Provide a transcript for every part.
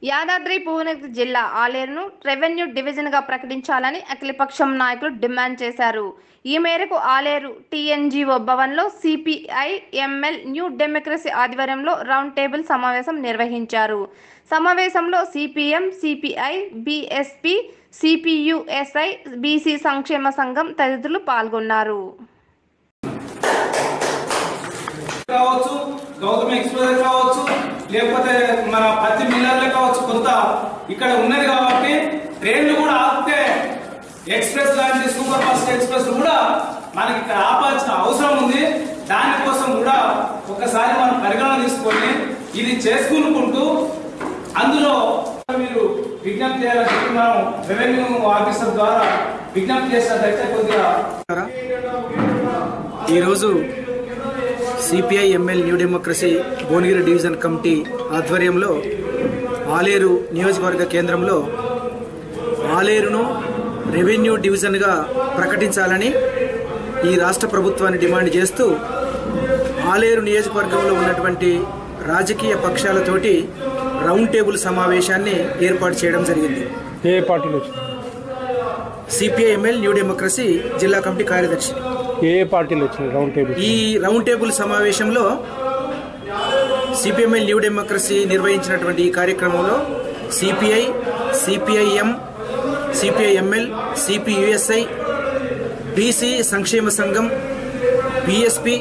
యాదాద్రి భువనగిరి జిల్లా ఆలేరును రెవెన్యూ డివిజన్గా ప్రకటించాలని అఖిలపక్షం నాయకులు డిమాండ్ చేశారు ఈ మేరకు ఆలేరు టీఎన్జీఓ భవన్లో సిపిఐ ఎంఎల్ న్యూ డెమోక్రసీ ఆధ్వర్యంలో రౌండ్ టేబుల్ సమావేశం నిర్వహించారు సమావేశంలో CPM CPI BSP CPUSI BC సంక్షేమ సంఘం తదితరులు పాల్గొన్నారు కావచ్చు గౌతమ్ ఎక్స్ప్రెస్ కావచ్చు లేకపోతే మన పత్తి మిల్లర్లే కావచ్చు కొంత ఇక్కడ ఉన్నది కాబట్టి ట్రైన్లు కూడా ఆపితే ఎక్స్ప్రెస్ లాంటి సూపర్ ఫాస్ట్ ఎక్స్ప్రెస్ కూడా మనకి ఇక్కడ ఆపాల్సిన అవసరం ఉంది దానికోసం కూడా ఒకసారి మనం పరిగణన తీసుకొని ఇది చేసుకుంటూ అందులో మీరు విజ్ఞప్తి చేయాలని చెప్పి మనం రెవెన్యూ ఆఫీసర్ ద్వారా విజ్ఞప్తి చేసినట్లయితే కొద్దిగా ఈరోజు CPI ML new democracy Bhuvanagiri division committee ఆధ్వర్యంలో ఆలేరు నియోజకవర్గ కేంద్రంలో ఆలేరును రెవెన్యూ డివిజన్గా ప్రకటించాలని ఈ రాష్ట్ర ప్రభుత్వాన్ని డిమాండ్ చేస్తూ ఆలేరు నియోజకవర్గంలో ఉన్నటువంటి రాజకీయ పక్షాలతోటి రౌండ్ టేబుల్ సమావేశాన్ని ఏర్పాటు చేయడం జరిగింది ఏ పార్టీలు వచ్చినాయి సిపిఐ ఎంఎల్ న్యూ డెమోక్రసీ జిల్లా కమిటీ కార్యదర్శి ఏ ఏ పార్టీలు వచ్చినాయి రౌండ్ టేబుల్ ఈ రౌండ్ టేబుల్ సమావేశంలో సిపిఎంఎల్ న్యూ డెమోక్రసీ నిర్వహించినటువంటి ఈ కార్యక్రమంలో CPI CPIM CPIML CPUSI BC సంక్షేమ సంఘం బిఎస్పి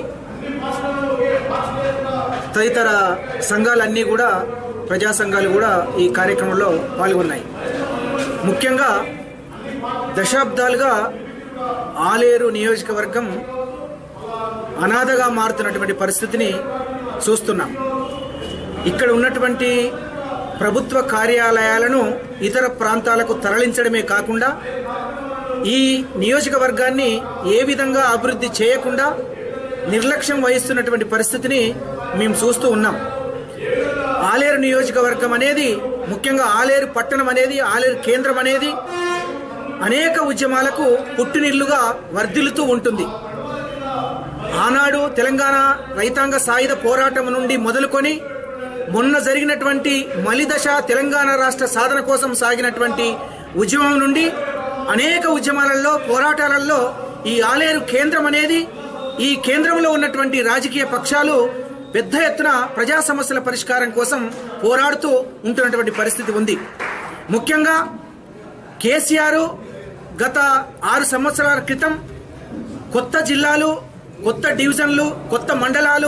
తదితర సంఘాలన్నీ కూడా ప్రజా సంఘాలు కూడా ఈ కార్యక్రమంలో పాల్గొన్నాయి ముఖ్యంగా దశాబ్దాలుగా ఆలేరు నియోజకవర్గం అనాథగా మారుతున్నటువంటి పరిస్థితిని చూస్తున్నాం ఇక్కడ ఉన్నటువంటి ప్రభుత్వ కార్యాలయాలను ఇతర ప్రాంతాలకు తరలించడమే కాకుండా ఈ నియోజకవర్గాన్ని ఏ విధంగా అభివృద్ధి చేయకుండా నిర్లక్ష్యం వహిస్తున్నటువంటి పరిస్థితిని మేము చూస్తూ ఉన్నాం ఆలేరు నియోజకవర్గం అనేది ముఖ్యంగా ఆలేరు పట్టణం అనేది ఆలేరు కేంద్రం అనేది అనేక ఉద్యమాలకు పుట్టినిల్లుగా వర్ధిల్లుతూ ఉంటుంది ఆనాడు తెలంగాణ రైతాంగ సాయుధ పోరాటం నుండి మొదలుకొని మొన్న జరిగినటువంటి మలిదశ తెలంగాణ రాష్ట్ర సాధన కోసం సాగినటువంటి ఉద్యమం నుండి అనేక ఉద్యమాలలో పోరాటాలలో ఈ ఆలేరు కేంద్రం అనేది ఈ కేంద్రంలో ఉన్నటువంటి రాజకీయ పక్షాలు పెద్ద ఎత్తున ప్రజా సమస్యల పరిష్కారం కోసం పోరాడుతూ ఉంటున్నటువంటి పరిస్థితి ఉంది ముఖ్యంగా కేసీఆర్ గత ఆరు సంవత్సరాల క్రితం కొత్త జిల్లాలు కొత్త డివిజన్లు కొత్త మండలాలు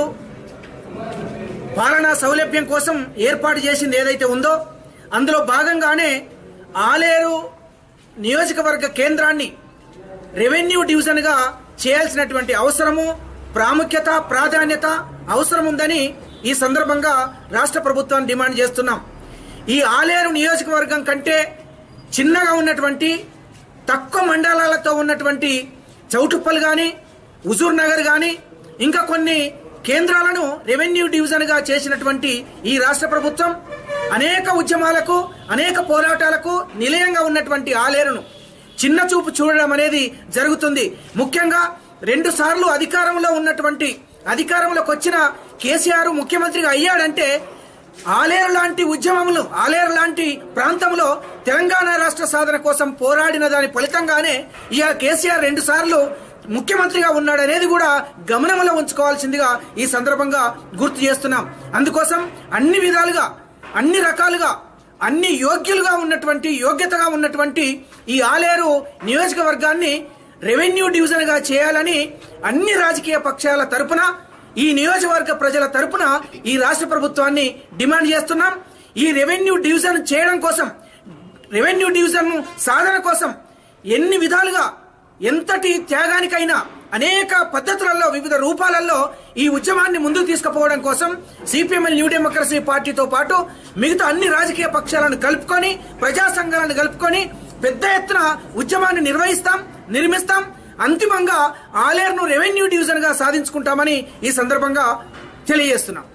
పాలనా సౌలభ్యం కోసం ఏర్పాటు చేసింది ఏదైతే ఉందో అందులో భాగంగానే ఆలేరు నియోజకవర్గ కేంద్రాన్ని రెవెన్యూ డివిజన్గా చేయాల్సినటువంటి అవసరము ప్రాముఖ్యత ప్రాధాన్యత అవసరం ఉందని ఈ సందర్భంగా రాష్ట్ర ప్రభుత్వాన్ని డిమాండ్ చేస్తున్నాం ఈ ఆలేరు నియోజకవర్గం కంటే చిన్నగా ఉన్నటువంటి తక్కువ మండలాలతో ఉన్నటువంటి చౌటుప్పల్ కానీ హుజూర్ నగర్ కానీ ఇంకా కొన్ని కేంద్రాలను రెవెన్యూ డివిజన్గా చేసినటువంటి ఈ రాష్ట్ర ప్రభుత్వం అనేక ఉద్యమాలకు అనేక పోరాటాలకు నిలయంగా ఉన్నటువంటి ఆలేరును చిన్న చూపు చూడడం అనేది జరుగుతుంది ముఖ్యంగా రెండు సార్లు అధికారంలో ఉన్నటువంటి అధికారంలోకి వచ్చిన కేసీఆర్ ముఖ్యమంత్రిగా అయ్యాడంటే ఆలేరు లాంటి ఉద్యమములు ఆలేరు లాంటి ప్రాంతంలో తెలంగాణ రాష్ట్ర సాధన కోసం పోరాడిన దాని ఫలితంగానే ఇక కేసీఆర్ రెండు సార్లు ముఖ్యమంత్రిగా ఉన్నాడనేది కూడా గమనంలో ఉంచుకోవాల్సిందిగా ఈ సందర్భంగా గుర్తు చేస్తున్నాం అందుకోసం అన్ని విధాలుగా అన్ని రకాలుగా అన్ని యోగ్యులుగా ఉన్నటువంటి యోగ్యతగా ఉన్నటువంటి ఈ ఆలేరు నియోజకవర్గాన్ని రెవెన్యూ డివిజన్గా చేయాలని అన్ని రాజకీయ పక్షాల తరపున ఈ నియోజకవర్గ ప్రజల తరపున ఈ రాష్ట్ర ప్రభుత్వాన్ని డిమాండ్ చేస్తున్నాం ఈ రెవెన్యూ డివిజన్ చేయడం కోసం రెవెన్యూ డివిజన్ సాధన కోసం ఎన్ని విధాలుగా ఎంతటి త్యాగానికైనా అనేక పద్ధతులలో వివిధ రూపాలలో ఈ ఉద్యమాన్ని ముందుకు తీసుకుపోవడం కోసం సిపిఎంఎల్ న్యూ డెమోక్రసీ పార్టీతో పాటు మిగతా అన్ని రాజకీయ పక్షాలను కలుపుకొని ప్రజా సంఘాలను కలుపుకొని పెద్ద ఎత్తున ఉద్యమాన్ని నిర్వహిస్తాం నిర్మిస్తాం అంతిమంగా ఆలేరును రెవెన్యూ డివిజన్ గా సాధించుకుంటామని ఈ సందర్భంగా తెలియజేస్తున్నాం